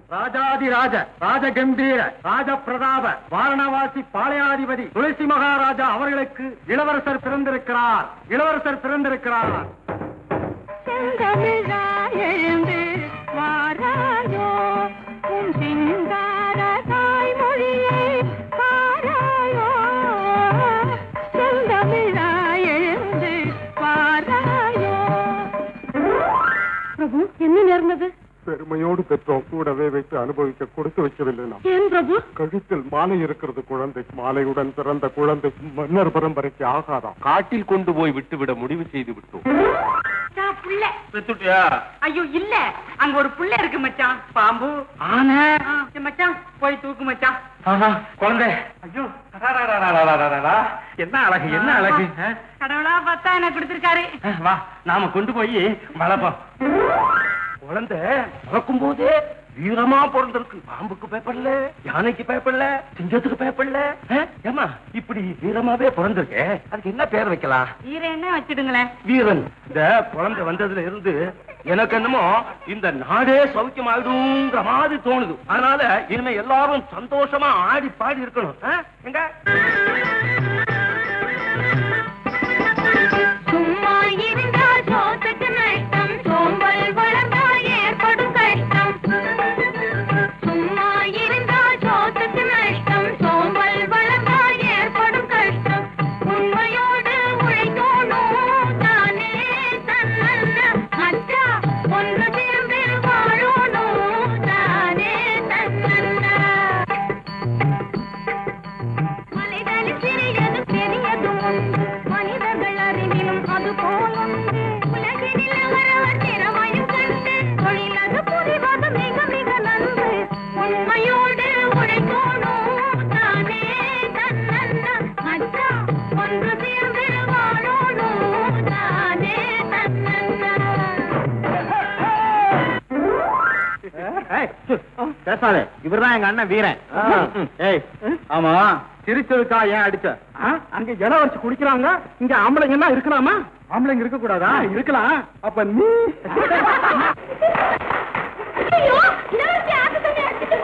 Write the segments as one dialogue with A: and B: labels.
A: ராஜாதிராஜ ராஜகம்பீர ராஜபிரதாப வாரணவாசி பாளையாதிபதி துளசி மகாராஜா அவர்களுக்கு இளவரசர் பிறந்திருக்கிறார் இளவரசர் பிறந்திருக்கிறார்
B: செந்தமிழாய் எழுந்து வாராயோ உன் சிங்கார தாய்மொழியை பாராயோ செந்தமிழாய் எழுந்து வாராயோ பிரபு என்ன நேர்ந்தது
C: பெருமையோடு பெற்றோம் கூடவே வைத்து அனுபவிக்க கொடுத்து வைக்கவில்லை நாம்
B: ஏன் பிரபு
C: கழுத்தில் மாலை இருக்கிறது குழந்தை மாலையுடன் பிறந்த குழந்தை மன்னர் பரம்பரைக்கு ஆகாதாம்
D: காட்டில் கொண்டு போய் விட்டுவிட முடிவு செய்து விட்டோம்
B: புள்ள
D: பெத்துட்டியா
B: ஐயோ இல்ல அங்க ஒரு புள்ள இருக்கு மச்சான் பாம்பு
A: ஆன
B: ஆ, சரி மச்சான் போய் தூக்கு மச்சான்
A: குழந்தை ஐயோ அடாடாடாடாடாடாடா. என்ன அழகு என்ன அழகு ஆ?
B: கடவுளா பார்த்தா எனக்கு கொடுத்திருக்காரு
A: வா நாம கொண்டு போய் வளர்ப்போம் குழந்தை பிறக்கும் போதே வீரமா பிறந்திருக்கு பாம்புக்கு பயப்படல யானைக்கு பயப்படல சிங்கத்துக்கு பயப்படல ஆ? ஏம்மா இப்படி வீரமாவே பிறந்திருக்கே அதுக்கு என்ன பேர் வைக்கலாம்
B: ஈர என்ன வச்சிடுங்களேன்
A: வீரன் இந்த குழந்தை வந்ததுல இருந்து எனக்கு என்னமோ இந்த நாடே சௌக்கியமாயிடுங்கிற மாதிரி தோணுது அதனால இனிமே எல்லாரும் சந்தோஷமா ஆடி பாடி இருக்கணும் ஆ? எங்க
B: சும்மா இருந்தால் சோத்துக்கு நஷ்டம் சோம்பல் வளர்ந்தால் ஏற்படும் கஷ்டம் சும்மா இருந்தால் சோத்துக்கு நஷ்டம் சோம்பல் வளர்ந்தால் ஏற்படும் கஷ்டம் உண்மையோடு உழைக்கணும் தானே தன்னல்ல அச்சா ஒன்று சேர்ந்து வாழணும் தானே தன்னல்ல மலைகளில் சிறியது பெரியதும் உண்டு மனிதர்கள் அறிவிலும் அது போல் உண்டு உலகினில் அவரவர் திறமையும் கண்டு தொழிலது புரிவது மிக மிக நன்று உண்மையோடு உழைக்கணும் தானே தன்னன்ன மச்சா ஒன்று சேர்ந்து வாழணும் தானே
A: பேசாதே இவர்தான் எங்க அண்ணன் வீரன் ஏய் ஆமா சிரிச்சதுக்கா ஏன் அடிச்ச அங்க இடம் வச்சு குடிக்கிறாங்க இங்க ஆம்பளைங்க எல்லாம் இருக்கலாமா ஆம்பளைங்க இருக்க கூடாதா இருக்கலாம் அப்ப நீ
B: ஐயோ இளவரசி ஆத்து தண்ணி அடிச்சிட்டு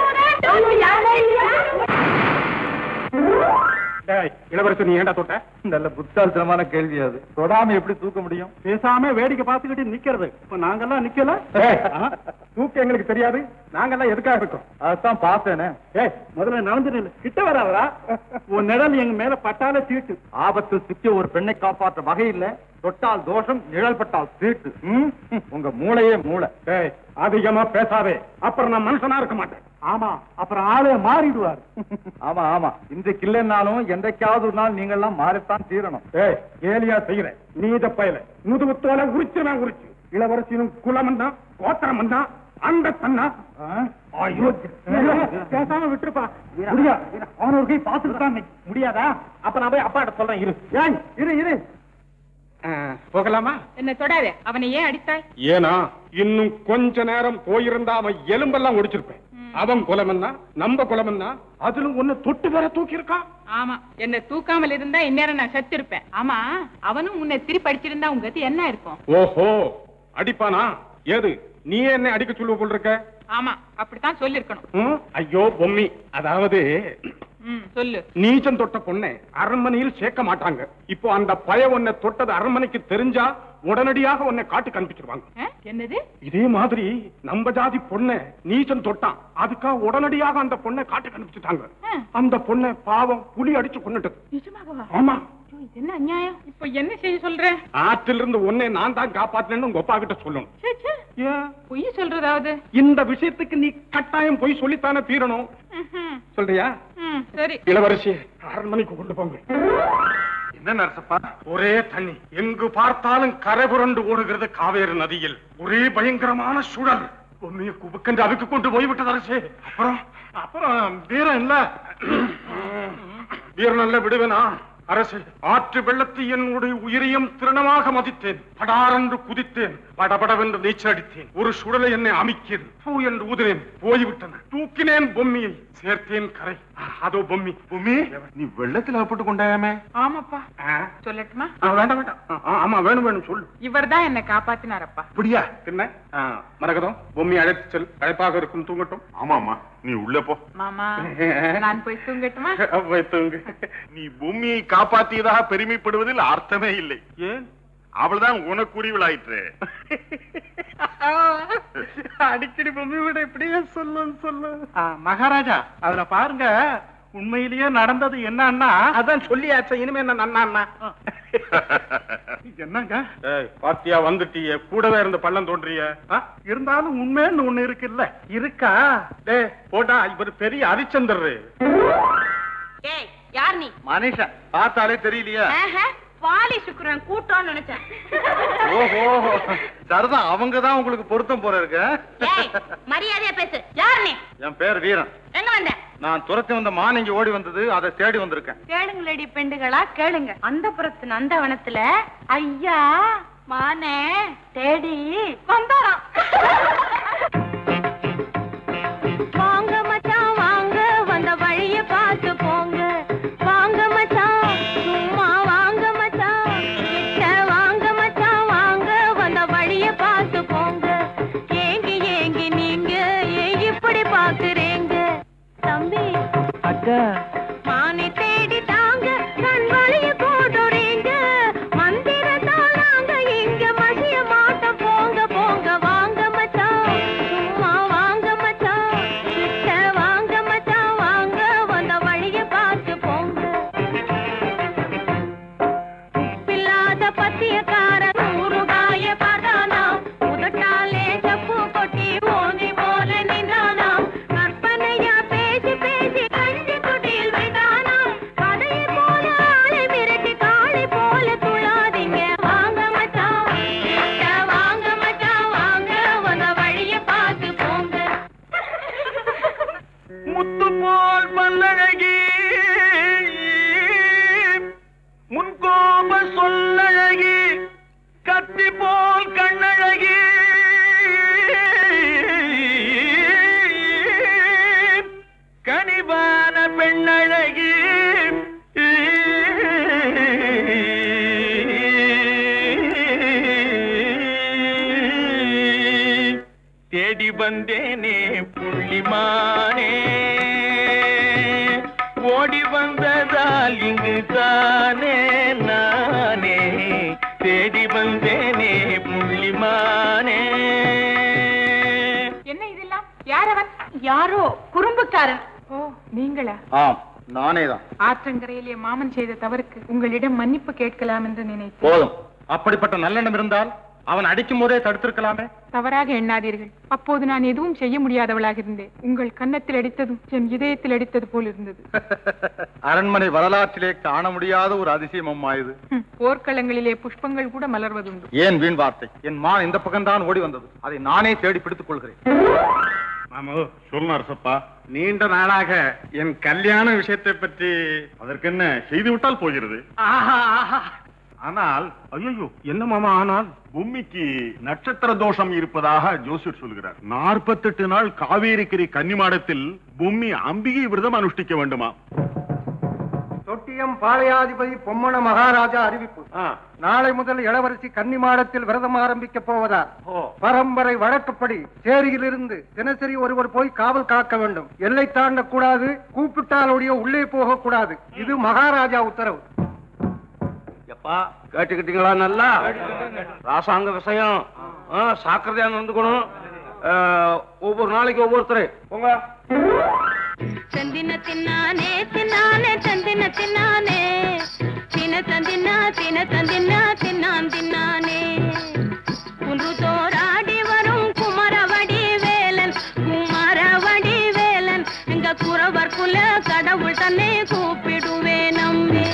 C: டேய், இளவரசர் நீ ஏன்டா தொட்ட
D: நல்ல புத்தாலித்தனமான கேள்வி அது தொடாம எப்படி தூக்க முடியும்
C: பேசாம வேடிக்கை பார்த்துக்கிட்டு நிக்கிறது இப்ப நாங்கெல்லாம் நிக்கல ஆ, தூக்கம் எங்களுக்கு தெரியாது நாங்கெல்லாம் எதுக்காக இருக்கோம்
D: அதான் பார்த்தேனே
C: ஏய் முதல்ல நடந்து நில்லு கிட்ட வராதா உன் நிழல் எங்க மேல பட்டால சீட்டு
D: ஆபத்து சிக்கிய ஒரு பெண்ணை காப்பாற்ற வகை இல்ல தொட்டால் தோஷம் நிழல் பட்டால் தீட்டு ம்? உங்க மூளையே மூளை
C: ஏய் அதிகமா பேசாதே அப்புறம் நான் மனுஷனா இருக்க மாட்டேன் ஆமா அப்புறம் ஆளே மாறிடுவார்
D: ஆமா ஆமா இன்றைக்கு இல்லைன்னாலும் என்றைக்காவது ஒரு நாள் நீங்க எல்லாம் மாறித்தான் தீரணும்
C: ஏய் கேலியா செய்யறேன் நீத பயல முதுகு தோலை உரிச்சுவேன் உரிச்சு இளவரசியும் குலமன் தான் கோத்திரம் தான் அந்த தன்னா ஐயோ பேசாம விட்டுருப்பா முடியா அவன ஒரு கை பாத்துட்டு தான் முடியாதா அப்ப நான் போய் அப்பாட்ட சொல்றேன் இரு ஏய் இரு இரு போகலாமா
B: என்ன தொடாதே அவனை ஏன் அடித்தாய்
C: ஏனா இன்னும் கொஞ்ச நேரம் போயிருந்தா அவன் எலும்பெல்லாம் ஒடிச்சிருப்பேன் அவன் குலமன்னா நம்ம குலமன்னா அதிலும் ஒண்ணு தொட்டு வேற தூக்கி இருக்கான்
E: ஆமா என்ன தூக்காமல் இருந்தா இந்நேரம் நான் செத்து இருப்பேன் ஆமா அவனும் உன்னை திருப்பி அடிச்சிருந்தா உங்க கதி என்ன இருக்கும்
C: ஓஹோ அடிப்பானா ஏது நீ என்ன அடிக்க சொல்லுவ போல் இருக்க
E: ஆமா அப்படித்தான் சொல்லிருக்கணும்
C: ம்? ஐயோ பொம்மி அதாவது
E: ம் சொல்லு
C: நீச்சம் தொட்ட பொண்ணை அரண்மனையில் சேர்க்க மாட்டாங்க இப்போ அந்த பய உன்னை தொட்டது அரண்மனைக்கு தெரிஞ்சா உடனடியாக உன்னை காட்டு கணிப்பிச்சிருவாங்க
E: ஆ? என்னது
C: இதே மாதிரி நம்ம ஜாதி பொண்ணை நீச்சம் தொட்டான் அதுக்காக உடனடியாக அந்த பொண்ணை காட்டு கணிப்பிச்சுட்டாங்க
E: ஆ.
C: அந்த பொண்ணை பாவம் புலி அடிச்சு கொண்டுட்டது
E: நிஜமாகவா
C: ஆமா
E: ஐயோ, இது என்ன அநியாயம் இப்ப என்ன செய்ய சொல்ற
C: ஆற்றிலிருந்து உன்னை நான் தான் காப்பாத்தினேன்னு உங்க அப்பா கிட்ட சொல்லணும்
E: ச்சே, ச்சே.
C: ஏன்
E: பொய் சொல்றதாவது
C: இந்த விஷயத்துக்கு நீ கட்டாயம் போய் சொல்லித்தானே தீரணும்
E: ம்ஹும்.
C: சொல்றியா
E: ம், சரி
C: இளவரசி அரண்மனைக்கு கொண்டு போங்க
D: என்ன நரசப்பா
C: ஒரே தண்ணி எங்கு பார்த்தாலும் கரை புரண்டு ஓடுகிறது காவேரி நதியில் ஒரே பயங்கரமான சுழல் பொம்மையை குபுக்கென்று அவிக்கு கொண்டு போய்விட்டது அரசே அப்புறம் அப்புறம் வீரம் இல்ல வீரம் நல்ல விடுவேனா அரசு ஆற்று வெள்ளத்தை என்னுடைய உயிரையும் திருணமாக மதித்தேன் படாரென்று குதித்தேன் படபடவென்று நீச்சல் அடித்தேன் ஒரு சுடலை என்னை அமிக்கியது பூ என்று ஊதினேன் போய்விட்டன தூக்கினேன் பொம்மியை சேர்த்தேன் கரை அதோ பொம்மி
F: பூமி நீ வெள்ளத்துல அகப்பட்டு கொண்டாயாமே
E: ஆமாப்பா
C: ஆ,
E: சொல்லட்டுமா
C: ஆ, வேண்டாம் வேண்டாம் ஆ, ஆ, ஆமா வேணும் வேணும் சொல்லு
E: இவர்தான் என்ன காப்பாத்தினாரப்பா
F: அப்படியா
C: என்ன ஆ, மரகதம் பொம்மி அழைத்து செல் அழைப்பாக இருக்கும் தூங்கட்டும்
F: ஆமாமா நீ உள்ள போ
E: மாமா நான் போய் தூங்கட்டுமா
C: போய் தூங்கு
F: நீ பூமியை காப்பாத்தியதாக பெருமைப்படுவதில் அர்த்தமே இல்லை
C: ஏன்
F: அவள்தான் உனக்குரியவளாயிற்று
C: அடிக்கடி பொம்மி விட இப்படியே சொல்லு சொல்லு மகாராஜா அதுல பாருங்க உண்மையிலேயே நடந்தது என்னன்னா அதான் சொல்லியாச்ச இனிமே என்ன நன்னா என்னங்க பாத்தியா வந்துட்டிய கூடவே இருந்து பள்ளம் தோன்றிய ஆ, இருந்தாலும் உண்மைன்னு ஒண்ணு இருக்குல்ல இருக்கா டே போடா இவர் பெரிய ஹரிச்சந்திரரு
B: ஏய் யார் நீ
D: மனுஷன் பார்த்தாலே தெரியலையா
B: பாலி சுக்குரன் கூட்டம்னு நினைச்சேன்
D: ஓஹோ சரிதான் அவங்க தான் உங்களுக்கு பொருத்தம் போல இருக்கு
B: ஏய் மரியாதையா பேசு யார் நீ
D: என் பேர் வீரன்
B: எங்க வந்த
D: நான் துரத்தி வந்த மான் இங்க ஓடி வந்தது அதை தேடி வந்திருக்கேன்
B: கேளுங்களடி பெண்டுகளா கேளுங்க அந்த புறத்து நந்தவனத்துல ஐயா மானே தேடி வந்தாராம் வாங்க மச்சான் வாங்க வந்த வழிய பார்த்து போங்க வாங்க மச்சான் சும்மா வாங்க மச்சான் கிட்ட வாங்க மச்சான் வாங்க வந்த வழிய பார்த்து போங்க ஏங்கி ஏங்கி நீங்க ஏன் இப்படி பாக்குறீங்க தம்பி மானை தேடி தாங்க கண் வழிய போடுறீங்க மந்திரத்தால் நாங்க இங்க மசிய மாட்டோம் போங்க போங்க வாங்க மச்சான் சும்மா வாங்க மச்சான் கிட்ட வாங்க மச்சான் வாங்க வந்த வழிய பார்த்து போங்க உப்பில்லாத பத்தியக்காரன் ஊறுகாய பார்த்தானா உதட்டாலே சப்பு கொட்டி ஓந்தி போல நின்றானா கற்பனையா பேசி பேசி கஞ்சி துடியில் விட்டானா கதையை போல ஆளை மிரட்டி காளை போல துளாதீங்க வாங்க மச்சான் கிட்ட வாங்க மச்சான் வாங்க வந்த வழிய பார்த்து போங்க
C: முத்து போல் பல்லழகி முன்கோப சொல்லழகி கத்தி போல் கண்ணழகி கனிவான பெண்ணழகி தேடி வந்தேனே புள்ளிமானே ஓடி வந்ததால் இங்கு தானே நானே தேடி வந்தேனே புள்ளிமானே
E: என்ன இதெல்லாம் யார் அவன்
B: யாரோ குறும்புக்காரன்
E: ஓ நீங்களா
D: ஆம் நானே தான்
E: ஆற்றங்கரையிலே மாமன் செய்த தவறுக்கு உங்களிடம் மன்னிப்பு கேட்கலாம் என்று நினைத்தேன்
D: போதும் அப்படிப்பட்ட நல்லெண்ணம் இருந்தால் அவன் அடிக்கும் போதே தடுத்திருக்கலாமே
E: தவறாக எண்ணாதீர்கள் அப்போது நான் எதுவும் செய்ய முடியாதவளாக இருந்தேன் உங்கள் கன்னத்தில் அடித்ததும் என் இதயத்தில் அடித்தது போல் இருந்தது
D: அரண்மனை வரலாற்றிலே காண முடியாத ஒரு அதிசயம் அம்மா இது
E: ஹம், போர்க்களங்களிலே புஷ்பங்கள் கூட மலர்வதுண்டு
D: ஏன் வீண் வார்த்தை என் மான் இந்த பக்கம்தான் ஓடி வந்தது அதை நானே தேடி பிடித்துக் கொள்கிறேன்
C: மாமு சொல்லணும் அரசப்பா நீண்ட நாளாக என் கல்யாண விஷயத்தை பற்றி
F: அதற்கு என்ன செய்து விட்டால் போகிறது
C: ஆஹா, ஆஹா. ஆனால் ஐயோ என்ன மாமா ஆனால்
F: பூமிக்கு நட்சத்திர தோஷம் இருப்பதாக ஜோசியர் சொல்கிறார் நாற்பத்தெட்டு நாள் காவேரிக்கரை கன்னிமாடத்தில் பூமி அம்பிகை விரதம் அனுஷ்டிக்க வேண்டுமா
G: தொட்டியம் பாளையாதிபதி பொம்மன மகாராஜா அறிவிப்பு நாளை முதல் இளவரசி கன்னிமாடத்தில் விரதம் ஆரம்பிக்க போவதா பரம்பரை வழக்கப்படி சேரியிலிருந்து தினசரி ஒருவர் போய் காவல் காக்க வேண்டும் எல்லை தாண்டக் கூடாது கூப்பிட்டாலுடைய உள்ளே போக கூடாது இது மகாராஜா உத்தரவு
A: எப்பா கேட்டுக்கிட்டீங்களா நல்லா ராசாங்க விஷயம் ஆ, சாக்கிரதையா நடந்துக்கணும் ஆ, ஒவ்வொரு நாளைக்கு ஒவ்வொருத்தர் போங்க
B: ಚಂದಿನ ತಿನ್ನಾನೆ ತಿನ್ನಾನೆ ಚಂದಿನ ತಿನ್ನಾನೆ ತಿನ ತಂದಿನ ತಿನ ತಂದಿನ ತಿನ್ನಾನ್ ತಿನ್ನಾನೆ குன்று தோராடி வரும் குமரவடி வேலன் குமரவடி வேலன் எங்க குறவர் குல கடவுள் தன்னை கூப்பிடுவே நம்பே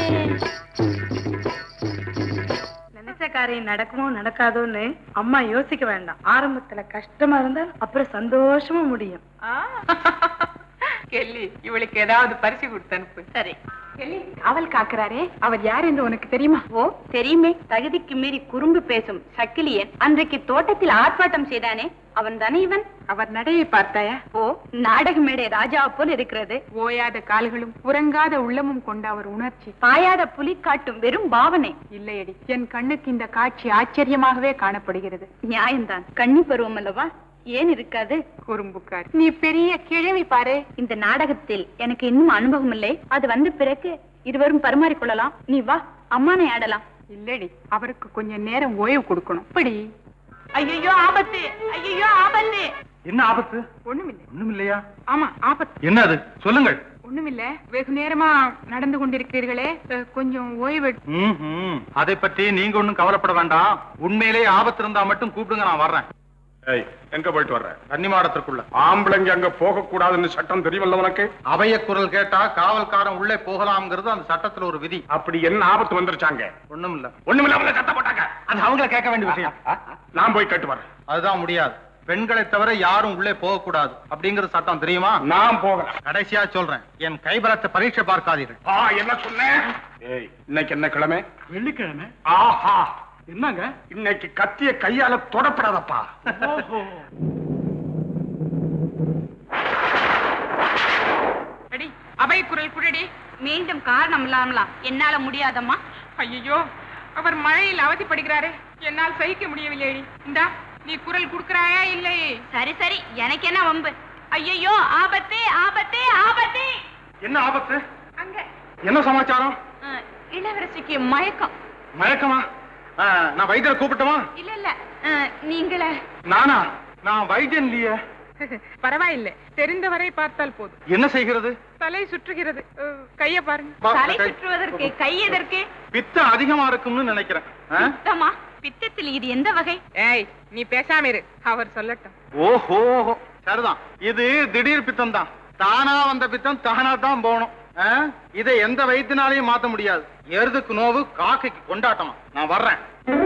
B: நினைச்ச காரியம் நடக்குமோ நடக்காதோன்னு அம்மா யோசிக்க வேண்டாம் ஆரம்பத்துல கஷ்டமா இருந்தால் அப்புறம் சந்தோஷமா முடியும்
E: கெல்லி இவளுக்கு ஏதாவது பரிசு கொடுத்து அனுப்பு
B: சரி
E: கெல்லி காவல் காக்கிறாரே அவர் யார் என்று உனக்கு தெரியுமா
B: ஓ தெரியுமே தகுதிக்கு மீறி குறும்பு பேசும் சக்கிலியன் அன்றைக்கு தோட்டத்தில் ஆர்ப்பாட்டம் செய்தானே அவன் தானே இவன் அவர் நடையை பார்த்தாயா ஓ நாடக மேடை ராஜா போல் இருக்கிறது
E: ஓயாத கால்களும் உறங்காத உள்ளமும் கொண்ட அவர் உணர்ச்சி
B: பாயாத புலி காட்டும் வெறும் பாவனை
E: இல்லையடி என் கண்ணுக்கு இந்த காட்சி ஆச்சரியமாகவே காணப்படுகிறது
B: நியாயம்தான் கன்னி பருவம் அல்லவா ஏன் இருக்காது
E: குறும்புக்கார் நீ பெரிய கிழவி பாரு
B: இந்த நாடகத்தில் எனக்கு இன்னும் அனுபவம் இல்லை அது வந்த பிறகு இருவரும் பரிமாறிக்கொள்ளலாம் நீ வா அம்மானை ஆடலாம்
E: இல்லடி அவருக்கு கொஞ்சம் நேரம் ஓய்வு கொடுக்கணும் இப்படி
B: ஐயோ ஆபத்து ஐயோ ஆபத்து
D: என்ன ஆபத்து
E: ஒண்ணுமில்லை
D: ஒண்ணும் இல்லையா
E: ஆமா ஆபத்து
D: என்ன அது சொல்லுங்கள்
E: ஒண்ணுமில்ல வெகு நேரமா நடந்து கொண்டிருக்கிறீர்களே அஹ், கொஞ்சம் ஓய்வு எடு-
D: ம்ஹும். அதை பற்றி நீங்க ஒண்ணும் கவலைப்பட வேண்டாம் உண்மையிலே ஆபத்து இருந்தா மட்டும் கூப்பிடுங்க நான் வர்றேன்
C: ஏய் எங்க போயிட்டு வர்ற
D: கன்னிமாடத்திற்குள்ள
C: ஆம்பளைங்க அங்க போக கூடாதுன்னு சட்டம் தெரியுமல்ல உனக்கு
D: அவைய குரல் கேட்டா காவல்காரன் உள்ளே போகலாம்ங்கிறது அந்த சட்டத்துல ஒரு விதி
C: அப்படி என்ன ஆபத்து வந்துருச்சாங்க
D: ஒண்ணும் இல்ல
C: ஒண்ணுமில்லாம சத்தம் போட்டாங்க
D: அது அவங்கள கேட்க வேண்டிய விஷயம்
C: நான் போய் கேட்டு வரேன்
D: அதுதான் முடியாது பெண்களை தவிர யாரும் உள்ளே போக கூடாது அப்படிங்கிற சட்டம் தெரியுமா
C: நான் போகல
D: கடைசியா சொல்றேன் என் கைபலத்தை பரீட்சை பார்க்காதீர்கள்
C: ஆ என்ன சொன்னேன் ஏய் இன்னைக்கு என்ன கிழமை
A: வெள்ளிக்கிழமை
C: ஆஹா
A: என்னங்க
C: இன்னைக்கு கத்திய கையால தொடப்படாதப்பா
E: அடி அவை குரல் குரடி
B: மீண்டும் காரணம் இல்லாமலாம் என்னால முடியாதம்மா
E: ஐயோ அவர் மழையில் அவதிப்படுகிறாரே என்னால் சகிக்க முடியவில்லையடி இந்தா நீ குரல் கொடுக்கறாயா இல்லை
B: சரி சரி எனக்கு என்ன வம்பு ஐயோ ஆபத்து ஆபத்து ஆபத்து
D: என்ன ஆபத்து
B: அங்க
D: என்ன சமாச்சாரம்
B: அஹ், இளவரசிக்கு மயக்கம்
D: மயக்கமா ஆ, நான் வைத்தியரை கூப்பிட்டமா
B: இல்ல இல்ல அஹ், நீங்களே
D: நானா நான் வைத்தியன் இல்லையே
E: பரவாயில்லை தெரிந்தவரை பார்த்தால் போதும்
D: என்ன செய்கிறது
E: தலை சுற்றுகிறது அஹ், கைய பாருங்க
D: பா-
B: தலை
D: கை-
B: சுற்றுவதற்கு கை எதற்கு
D: பித்தம் அதிகமா இருக்கும்னு நினைக்கிறேன் ஆ?
B: பித்தமா பித்தத்தில் இது எந்த வகை
E: ஏய் நீ பேசாம இரு அவர் சொல்லட்டும்
D: ஓஹோ சரிதான் இது திடீர் பித்தம் தான் தானா வந்த பித்தம் தானா தான் போகணும் ஆ? இதை எந்த வைத்தியனாலையும் மாத்த முடியாது எருதுக்கு நோவு காக்கைக்கு கொண்டாட்டமா நான் வர்றேன்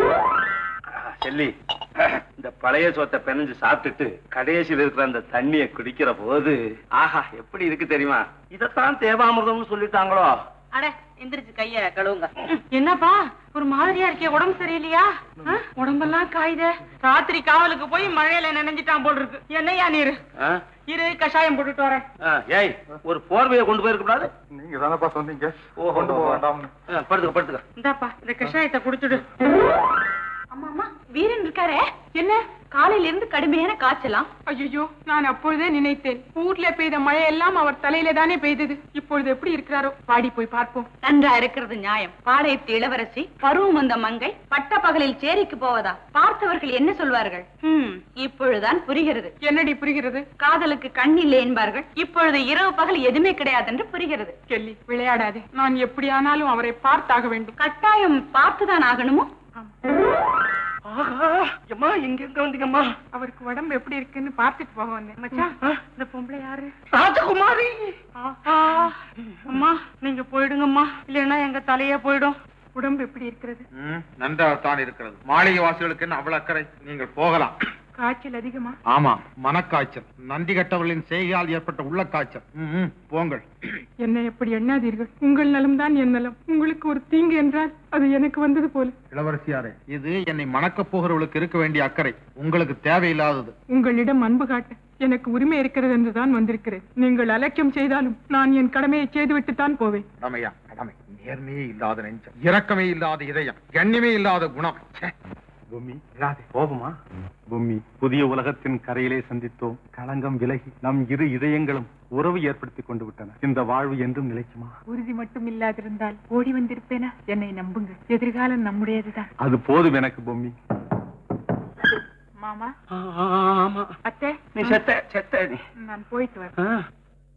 A: செல்லி இந்த பழைய சோத்தை பெனஞ்சு சாப்பிட்டுட்டு கடைசியில் இருக்கிற அந்த தண்ணிய குடிக்கிற போது ஆஹா எப்படி இருக்கு தெரியுமா இதத்தான் தேவாமிர்தம்னு சொல்லிட்டாங்களோ
B: அட எந்திரிச்சு கைய கழுவுங்க என்னப்பா ஒரு மாதிரியா இருக்கே உடம்பு சரியில்லையா அஹ், உடம்பெல்லாம் காயுதே ராத்திரி காவலுக்கு போய் மழையில நனைஞ்சிட்டான் போல் இருக்கு என்னையா நீரு
A: ஆ?
B: இரு கஷாயம் போட்டுட்டு வரேன்
A: ஆ, ஏய் ஒரு போர்வையை கொண்டு போயிருக்க கூடாது
D: நீங்க தானப்பா சொன்னீங்க
A: ஓஹோ,
D: கொண்டு போக வேண்டாம்னு
A: ஆ, படுத்துக்க படுத்துக்க
B: இந்தாப்பா இந்த கஷாயத்தை குடிச்சுடு அம்மா அம்மா வீரன் இருக்காரே என்ன காலையில இருந்து கடுமையான காய்ச்சலாம்
E: ஐயோ நான் அப்பொழுதே நினைத்தேன் ஊர்ல பெய்த மழை எல்லாம் அவர் தலையில தானே பெய்தது இப்பொழுது எப்படி இருக்கிறாரோ பாடி போய் பார்ப்போம்
B: நன்றா இருக்கிறது நியாயம் பாளையத்து இளவரசி பருவம் வந்த மங்கை பட்ட பகலில் சேரிக்கு போவதா பார்த்தவர்கள் என்ன சொல்வார்கள் ஹம், இப்பொழுதுதான் புரிகிறது
E: என்னடி புரிகிறது
B: காதலுக்கு கண் இல்லை என்பார்கள் இப்பொழுது இரவு பகல் எதுவுமே கிடையாது என்று புரிகிறது
E: கெல்லி விளையாடாதே நான் எப்படியானாலும் அவரை பார்த்தாக வேண்டும்
B: கட்டாயம் பார்த்துதான் ஆகணுமோ
A: ஆஹா அம்மா இங்க எங்க வந்தீங்கம்மா
E: அவருக்கு உடம்பு எப்படி இருக்குன்னு பார்த்துட்டு போக வந்தேன் மச்சான் இந்த பொம்பளை யாரு
A: ராஜகுமாரி
B: ஆஹா. அம்மா நீங்க போயிடுங்கம்மா இல்லைன்னா எங்க தலையே போயிடும்
E: உடம்பு எப்படி இருக்கிறது
D: நன்றாகத்தான் இருக்கிறது மாளிகை வாசிகளுக்கு என்ன அவ்வளவு அக்கறை நீங்கள் போகலாம்
E: காய்ச்சல் அதிகமா
D: ஆமா மனக்காய்ச்சல் நந்தி கட்டவர்களின் செய்கையால் ஏற்பட்ட உள்ள காய்ச்சல் ம், ம், போங்கள்
E: என்னை எப்படி எண்ணாதீர்கள் உங்கள் நலம் தான் என் நலம் உங்களுக்கு ஒரு தீங்கு என்றால் அது எனக்கு வந்தது போல
D: இளவரசியாரே இது என்னை மணக்கப் போகிறவர்களுக்கு இருக்க வேண்டிய அக்கறை உங்களுக்கு தேவையில்லாதது
E: உங்களிடம் அன்பு காட்ட எனக்கு உரிமை இருக்கிறது என்றுதான் வந்திருக்கிறேன் நீங்கள் அலட்சியம் செய்தாலும் நான் என் கடமையை செய்துவிட்டுத்தான் போவேன்
D: கடமையா கடமை நேர்மையே இல்லாத நெஞ்சம் இரக்கமே இல்லாத இதயம் கண்ணியமே இல்லாத குணம் ச்சே.
C: பூமி போகுமா பூமி புதிய உலகத்தின் கரையிலே சந்தித்தோம் களங்கம் விலகி நம் இரு இதயங்களும் உறவு ஏற்படுத்திக் கொண்டு விட்டன இந்த வாழ்வு என்றும் நிலைக்குமா
E: உறுதி மட்டும் இல்லாதிருந்தால் ஓடி வந்திருப்பேனா என்னை நம்புங்க எதிர்காலம் நம்முடையதுதான்
C: அது போதும் எனக்கு பூமி
E: மாமா
A: ஆமா
E: அத்தை
A: நீ செத்த செத்த நீ
E: நான் போயிட்டு வரேன்
A: ஆ.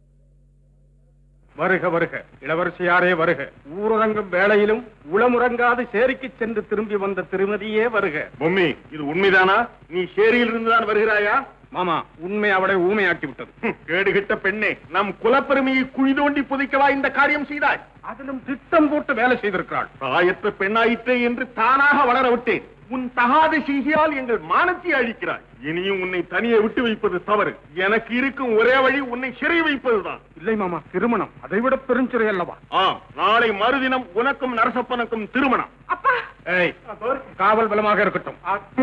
C: வருக வருக இளவரசியாரே வருக ஊரடங்கும் வேளையிலும் உளமுறங்காது சேரிக்கு சென்று திரும்பி வந்த திருமதியே வருக
F: பொம்மி இது உண்மைதானா நீ சேரியில் இருந்துதான் வருகிறாயா
C: மாமா உண்மை அவளை ஊமையாக்கி விட்டது
F: ஹம், கேடுகிட்ட பெண்ணே நம் குலப்பெருமையை குழி தோண்டி புதைக்கவா இந்த காரியம் செய்தாய்
C: அதிலும் திட்டம் போட்டு வேலை செய்திருக்கிறாள்
F: தாயற்ற பெண்ணாயிற்றே என்று தானாக வளர விட்டேன் உன் தகாத செய்கையால் எங்கள் மானத்தை அழிக்கிறாய் இனியும் உன்னை தனியே விட்டு வைப்பது தவறு எனக்கு இருக்கும் ஒரே வழி உன்னை சிறை வைப்பதுதான்
C: இல்லை மாமா திருமணம் அதை விட பெருஞ்சிறை அல்லவா
F: ஆம் நாளை மறுதினம் உனக்கும் நரசப்பனுக்கும் திருமணம்
E: அப்பா
C: ஏய் காவல் பலமாக இருக்கட்டும்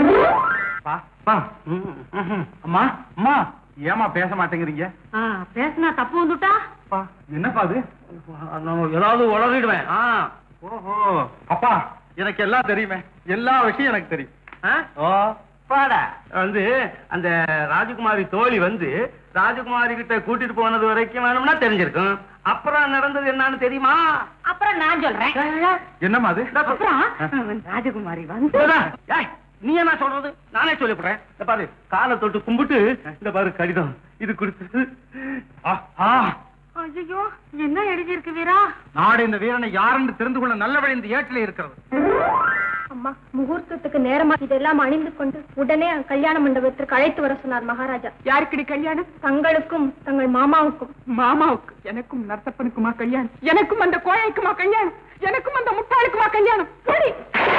C: அம்மா அம்மா ஏமா பேச மாட்டேங்கிறீங்க
B: பேசினா தப்பு வந்துட்டா
C: என்னப்பா அது
A: நான் ஏதாவது உளறிடுவேன் ஆ.
C: ஓஹோ அப்பா எனக்கு எல்லாம் தெரியுமே எல்லா விஷயம் எனக்கு தெரியும்
A: ஆ? ஓ பாடா வந்து அந்த ராஜகுமாரி தோழி வந்து ராஜகுமாரி கிட்ட கூட்டிட்டு போனது வரைக்கும் வேணும்னா தெரிஞ்சிருக்கும் அப்புறம் நடந்தது என்னன்னு தெரியுமா
B: அப்புறம் நான் சொல்றேன்
C: என்னம்மா அது
B: அப்புறம் ராஜகுமாரி வந்து
A: ஏய், நீ என்ன சொல்றது நானே சொல்லிவிடுறேன் இந்த பாரு காலை தொட்டு கும்பிட்டு இந்த பாரு கடிதம் இது கொடுத்து
C: ஆ, ஆ,
B: ஐயோ என்ன எழுதியிருக்கு வீரா
C: நாடு இந்த வீரனை யாரென்று தெரிந்து கொள்ள நல்ல வழி இந்த ஏட்டிலே இருக்கிறது
H: அம்மா முகூர்த்தத்துக்கு நேரமா இதெல்லாம் அணிந்து கொண்டு உடனே கல்யாண மண்டபத்திற்கு அழைத்து வர சொன்னார் மகாராஜா
E: யாருக்குடி கல்யாணம்
H: தங்களுக்கும் தங்கள் மாமாவுக்கும்
E: மாமாவுக்கு எனக்கும் நர்த்தப்பனுக்குமா கல்யாணம் எனக்கும் அந்த கோழைக்குமா கல்யாணம் எனக்கும் அந்த முட்டாளுக்குமா கல்யாணம் போடி.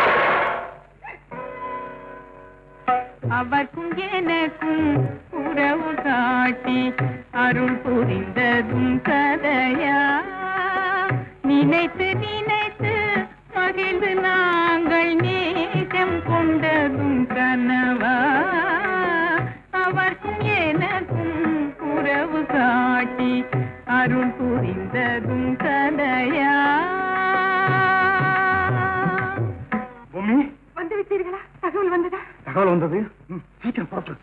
E: அவர்க்கும் எனக்கும் உறவு காட்டி அருள் புரிந்ததும் கதையா நினைத்து நினைத்து மகிழ்ந்து நாங்கள் நேசம் கொண்டதும் கனவா அவர்க்கும் எனக்கும் உறவு காட்டி அருள் புரிந்ததும் கதையா
C: பொம்மி
E: வந்து விட்டீர்களா தகவல் வந்ததா
C: தகவல் வந்தது ம், சீக்கிரம் புறப்படு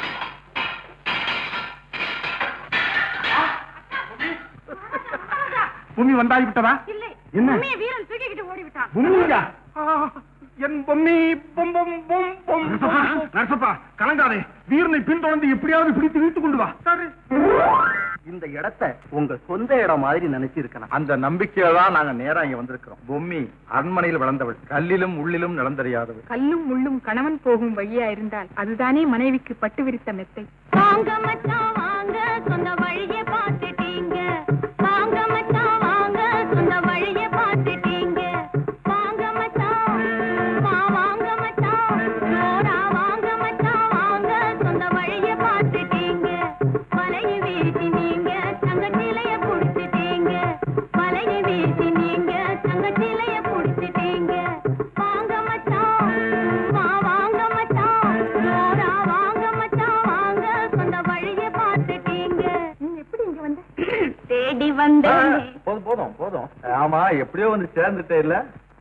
C: பூமி வந்தாகி விட்டதா
B: இல்லை
C: என்ன?
B: உண்மையை வீரன் தூக்கிக்கிட்டு ஓடி விட்டான்
C: பூமியா என் பொம்மி பொம் பொம் பொம் பொம் நரசப்பா கலங்காதே வீரனை பின்தொடர்ந்து எப்படியாவது பிடித்து இழுத்து கொண்டு வா சரி
A: இந்த இடத்தை உங்க சொந்த இடம் மாதிரி நினைச்சிருக்கணும்
I: அந்த நம்பிக்கையில தான் நாங்க நேரா இங்க வந்திருக்கிறோம் பொம்மி அரண்மனையில் வளர்ந்தவள் கல்லிலும் உள்ளிலும் நிலந்தறியாதவள்
E: கல்லும் முள்ளும் கணவன் போகும் வழியா இருந்தால் அதுதானே மனைவிக்கு பட்டு விரித்த மெத்தை
H: வாங்க மச்சான் வாங்க சொந்த வழிய பார்த்துட்டீங்க வாங்க மச்சான் வாங்க சொந்த வழிய பார்த்துட்டீங்க வாங்க மச்சான் வா வாங்க மச்சான் ஜோரா வாங்க மச்சான் வாங்க சொந்த வழிய பார்த்துட்டீங்க வலைய வீசி நீங்க தங்கச்சிலைய புடிச்சிட்டீங்க வலைய வீசி நீங்க தங்கச்சிலைய புடிச்சிட்டீங்க வாங்க மச்சான் வா வாங்க மச்சான் ஜோரா வாங்க மச்சான் வாங்க சொந்த வழிய பார்த்துட்டீங்க நீ எப்படி இங்க வந்த தேடி வந்தேன்
I: போதும் போதும் போதும் ஆமா எப்படியோ வந்து சேர்ந்துட்டே இல்ல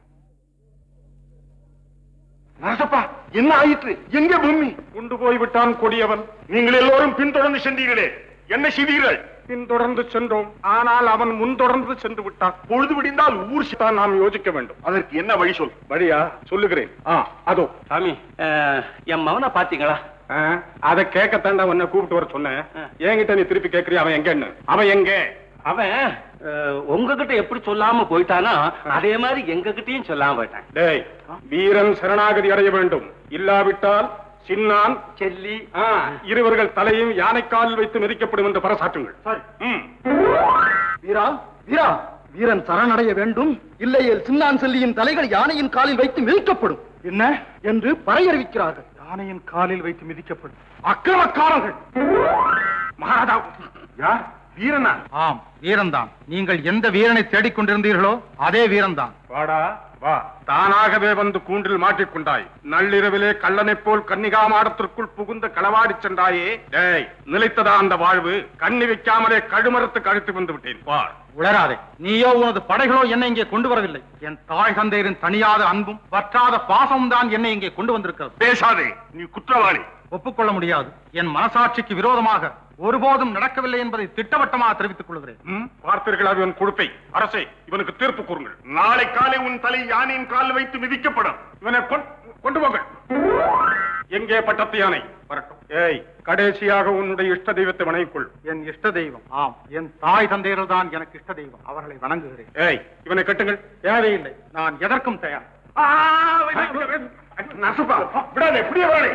F: நரசப்பா என்ன ஆயிற்று எங்க பூமி
C: கொண்டு போய் விட்டான் கொடியவன்
F: நீங்கள் எல்லோரும் பின்தொடர்ந்து சென்றீர்களே என்ன செய்தீர்கள்
C: பின்தொடர்ந்து சென்றோம் ஆனால் அவன் முன்தொடர்ந்து சென்று விட்டான்
F: பொழுது விடிந்தால் ஊர் சி-
C: தான் நாம் யோசிக்க வேண்டும்
F: அதற்கு என்ன வழி சொல்
C: வழியா சொல்லுகிறேன் ஆ அதோ
A: சாமி என் மவனை பாத்தீங்களா
C: ஆ, அதை கேட்கத்தாண்டா உன்னை கூப்பிட்டு வர சொன்னேன் என்கிட்ட நீ திருப்பி கேட்கறிய அவன் எங்கன்னு அவன் எங்க
A: அவன் அஹ், உங்ககிட்ட எப்படி சொல்லாம போயிட்டானோ அதே மாதிரி எங்க கிட்டயும் சொல்லாம போயிட்டான்
C: டேய் வீரன் சரணாகதி அடைய வேண்டும் இல்லாவிட்டால் சின்னான்
A: செல்லி
C: ஆ, இருவர்கள் தலையும் யானைக்காலில் வைத்து மிதிக்கப்படும் என்று பரசாற்றுங்கள் ம்.
I: வீரா வீரா வீரன் சரணடைய வேண்டும் இல்லையேல் சின்னான் செல்லியின் தலைகள் யானையின் காலில் வைத்து மிதிக்கப்படும் என்ன என்று பறையறிவிக்கிறார்கள்
C: யானையின் காலில் வைத்து மிதிக்கப்படும் அக்கிரமக்காரர்கள் மகாராஜா யார் வீரனா
G: ஆம் வீரன்தான் நீங்கள் எந்த வீரனை தேடிக் கொண்டிருந்தீர்களோ அதே வீரன்தான்
C: வாடா வா தானாகவே வந்து கூண்டில் மாட்டிக்கொண்டாய் நள்ளிரவிலே கள்ளனைப் போல் கன்னிகா மாடத்திற்குள் புகுந்து களவாடி சென்றாயே டேய் நிலைத்ததா அந்த வாழ்வு கண்ணி வைக்காமலே கழுமரத்து கழித்து வந்து விட்டேன் பார்
G: உளராதே நீயோ உனது படைகளோ என்னை இங்கே கொண்டு வரவில்லை என் தாய் தந்தையரின் தனியாத அன்பும் வற்றாத பாசமும் தான் என்னை இங்கே கொண்டு வந்திருக்கிறது
F: பேசாதே நீ குற்றவாளி
G: ஒப்புக்கொள்ள முடியாது என் மனசாட்சிக்கு விரோதமாக ஒருபோதும் நடக்கவில்லை என்பதை திட்டவட்டமாக தெரிவித்துக் கொள்கிறேன்
C: ம், பார்த்தீர்களா இவன் கொழுப்பை அரசே இவனுக்கு தீர்ப்பு கூறுங்கள்
F: நாளை காலை உன் தலை யானையின் காலில் வைத்து மிதிக்கப்படும்
C: இவனை கொண்- கொண்டு போங்கள் எங்கே பட்டத்து யானை வரட்டும் ஏய் கடைசியாக உன்னுடைய இஷ்ட தெய்வத்தை வணங்கிக்கொள்
G: என் இஷ்ட தெய்வம் ஆம் என் தாய் தந்தையர்கள் தான் எனக்கு இஷ்ட தெய்வம் அவர்களை வணங்குகிறேன்
C: ஏய் இவனை கட்டுங்கள்
G: தேவையில்லை நான் எதற்கும் தயார்
C: நசுப்பா விடாதே இப்படியே வாழை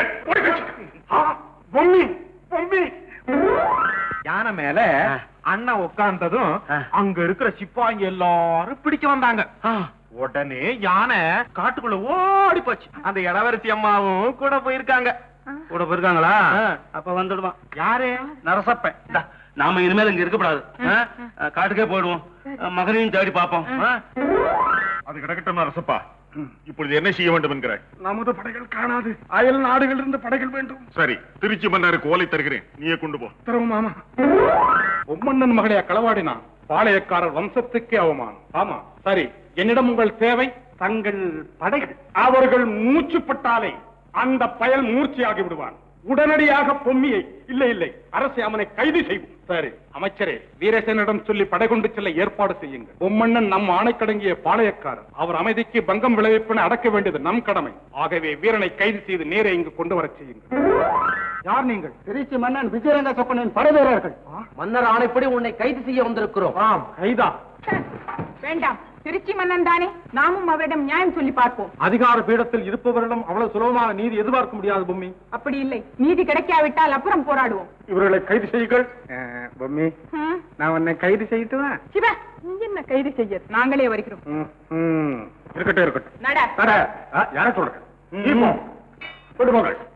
C: பொம்மி பொம்மி யானை மேல அண்ணன் உட்கார்ந்ததும் அங்க இருக்கிற சிப்பாங்க எல்லாரும் பிடிக்க வந்தாங்க
A: உடனே யானை காட்டுக்குள்ள ஓடி போச்சு அந்த இளவரசி அம்மாவும் கூட போயிருக்காங்க கூட போயிருக்காங்களா அப்ப வந்துடுவான் யாரு நரசப்பன் இந்தா, நாம இனிமேல் இங்க இருக்கக்கூடாது ஆ? காட்டுக்கே போயிடுவோம் மகனையும் தேடி பார்ப்போம் ஆ?
F: அது கிடக்கட்டும் அரசப்பா இப்பொழுது என்ன செய்ய வேண்டும் என்கிறாய்
C: நமது படைகள் காணாது அயல் நாடுகளில் இருந்து படைகள் வேண்டும்
F: சரி திருச்சி மன்னருக்கு ஓலை தருகிறேன் நீயே கொண்டு போ
C: உத்தரவு மாமா பொம்மண்ணன் மகளைய களவாடினான் பாளையக்காரர் வம்சத்துக்கே அவமானம் ஆமா சரி என்னிடம் உங்கள் தேவை தங்கள் படைகள் அவர்கள் மூச்சுப்பட்டாலே அந்த பயல் மூர்ச்சியாகி விடுவான் உடனடியாக பொம்மியை இல்லை இல்லை அரசை அவனை கைது செய்வோம் சரி அமைச்சரே வீரசேனிடம் சொல்லி படை கொண்டு செல்ல ஏற்பாடு செய்யுங்கள் பொம்மண்ணன் நம் ஆணைக்கடங்கிய பாளையக்காரர் அவர் அமைதிக்கு பங்கம் விளைவிப்பன அடக்க வேண்டியது நம் கடமை ஆகவே வீரனை கைது செய்து நேரே இங்கு கொண்டு வரச் செய்யுங்கள்
I: யார் நீங்கள் திருச்சி மன்னன் விஜயரங்க சொப்பனின் படைவீரர்கள்
A: மன்னர் ஆணைப்படி உன்னை கைது செய்ய வந்திருக்கிறோம்
C: ஆம் கைதா
E: வேண்டாம் திருச்சி மன்னன் தானே நாமும் அவரிடம் நியாயம் சொல்லி பார்ப்போம்
C: அதிகார பீடத்தில் இருப்பவரிடம் அவ்வளவு சுலபமாக நீதி எதிர்பார்க்க முடியாது பொம்மி
E: அப்படி இல்லை நீதி கிடைக்காவிட்டால் அப்புறம் போராடுவோம்
C: இவர்களை கைது செய்யுங்கள் பொம்மி
E: ம்.
C: நான் உன்னை கைது செய்யட்டுமா
E: சிவ நீ என்ன கைது செய்ய நாங்களே வருகிறோம்
C: இருக்கட்டும் இருக்கட்டும்
E: நட
C: தர யார சொல்றேன் இப்போ கொண்டு போங்கள்